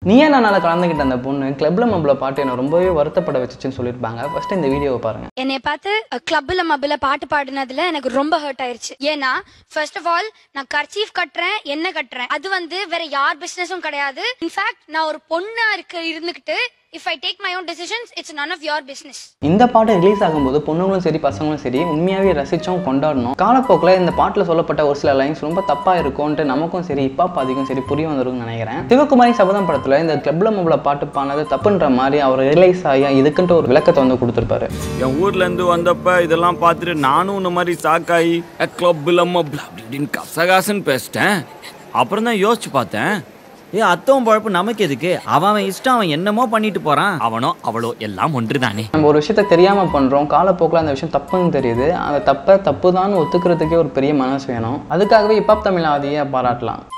நீ நாளால் கலந்துக்கிட்ட அந்த பொண்ணு கிளப்ல மம்பள பாட்டு என்ன ரொம்பவே வருத்தப்பட வச்சுச்சுன்னு சொல்லியிருப்பாங்க ஃபர்ஸ்ட் இந்த வீடியோவை பாருங்க என்னை பார்த்து கிளப்ல மப்பில் பாட்டு பாடினதுல எனக்கு ரொம்ப ஹர்ட் ஆயிருச்சு ஏன்னா ஃபர்ஸ்ட் ஆஃப் ஆல் நான் கர்ச்சீஃப் கட்டுறேன் என்ன கட்டுறேன் அது வந்து வேற யார் பிசினஸும் கிடையாது இன்ஃபேக்ட் நான் ஒரு பொண்ணா இருக்க இருந்துகிட்டு if I take my own decisions it's none of your business இந்த பாட்டு ரிலீஸ் ஆகும்போது பொண்ணுங்களும் சரி பசங்களும் சரி உண்மையாகவே ரசிச்சோம் கொண்டாடணும் காலப்போக்கில் இந்த பாட்டில் சொல்லப்பட்ட ஒரு சில லைன்ஸ் ரொம்ப தப்பா இருக்கும்ன்ட்டு நமக்கும் சரி இப்போ பாதிக்கும் சரி புரிய வந்திருக்கும்னு நினைக்கிறேன் சிவகுமாரி சபதம் படத்தில் இந்த கிளப்ல மம்பள பாட்டு பாடினது தப்புன்ற மாதிரி அவர் ரியலைஸ் ஆகி இதுக்குன்ட்டு ஒரு விளக்கத்தை வந்து கொடுத்துருப்பாரு என் ஊர்ல இருந்து வந்தப்ப இதெல்லாம் பார்த்துட்டு நானும் இந்த மாதிரி சாக்காயி கிளப்பில் அப்படி இப்படின்னு கசகாசன்னு பேசிட்டேன் அப்புறம் தான் யோசிச்சு பார்த்தேன் ஏ அத்தவன் பழப்பு நமக்கு எதுக்கு அவன் அவன் இஷ்டம் அவன் என்னமோ பண்ணிட்டு போறான் அவனோ அவளோ எல்லாம் ஒன்றுதானே நம்ம ஒரு விஷயத்த தெரியாம பண்றோம் காலப்போக்கில் அந்த விஷயம் தப்புன்னு தெரியுது அந்த தப்பை தப்பு தான் ஒத்துக்கிறதுக்கே ஒரு பெரிய மனசு வேணும் அதுக்காகவே இப்போ தமிழ் ஆதியை பாராட்டலாம்